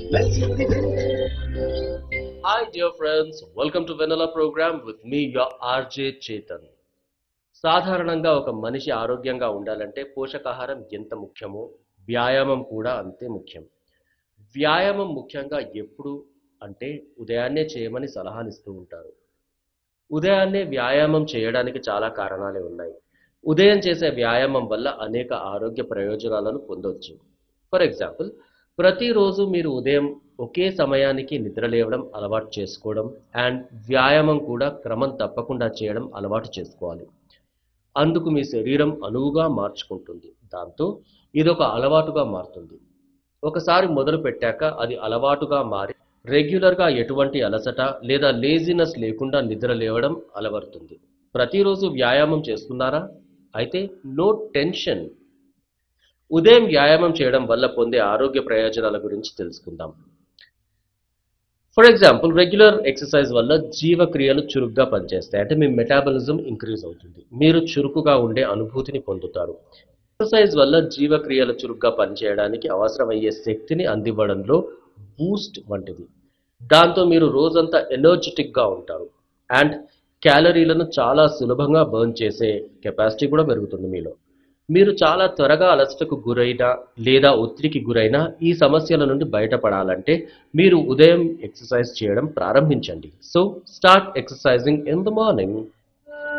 Hi, dear friends. Welcome to Vanilla program with me, your RJ Chetan. సాధారణంగా ఒక మనిషి ఆరోగ్యంగా ఉండాలంటే పోషకాహారం ఎంత ముఖ్యమో వ్యాయామం కూడా అంతే ముఖ్యం వ్యాయామం ముఖ్యంగా ఎప్పుడు అంటే ఉదయాన్నే చేయమని సలహానిస్తూ ఉంటారు ఉదయాన్నే వ్యాయామం చేయడానికి చాలా కారణాలే ఉన్నాయి ఉదయం చేసే వ్యాయామం వల్ల అనేక ఆరోగ్య ప్రయోజనాలను పొందొచ్చు ఫర్ ఎగ్జాంపుల్ ప్రతిరోజు మీరు ఉదయం ఒకే సమయానికి నిద్ర లేవడం అలవాటు చేసుకోవడం అండ్ వ్యాయామం కూడా క్రమం తప్పకుండా చేయడం అలవాటు చేసుకోవాలి అందుకు మీ శరీరం అనువుగా మార్చుకుంటుంది దాంతో ఇదొక అలవాటుగా మారుతుంది ఒకసారి మొదలు పెట్టాక అది అలవాటుగా మారి రెగ్యులర్గా ఎటువంటి అలసట లేదా లేజినెస్ లేకుండా నిద్ర లేవడం అలవడుతుంది ప్రతిరోజు వ్యాయామం చేస్తున్నారా అయితే నో టెన్షన్ ఉదయం వ్యాయామం చేయడం వల్ల పొందే ఆరోగ్య ప్రయోజనాల గురించి తెలుసుకుందాం ఫర్ ఎగ్జాంపుల్ రెగ్యులర్ ఎక్సర్సైజ్ వల్ల జీవక్రియలు చురుగ్గా పనిచేస్తాయి అంటే మీ మెటాబలిజం ఇంక్రీజ్ అవుతుంది మీరు చురుకుగా ఉండే అనుభూతిని పొందుతారు ఎక్సర్సైజ్ వల్ల జీవక్రియలు చురుగ్గా పనిచేయడానికి అవసరమయ్యే శక్తిని అందివ్వడంలో బూస్ట్ వంటిది దాంతో మీరు రోజంతా ఎనర్జెటిక్గా ఉంటారు అండ్ క్యాలరీలను చాలా సులభంగా బర్న్ చేసే కెపాసిటీ కూడా పెరుగుతుంది మీలో మీరు చాలా త్వరగా అలసటకు గురైనా లేదా ఒత్తిడికి గురైనా ఈ సమస్యల నుండి బయటపడాలంటే మీరు ఉదయం ఎక్సర్సైజ్ చేయడం ప్రారంభించండి so start exercising in the morning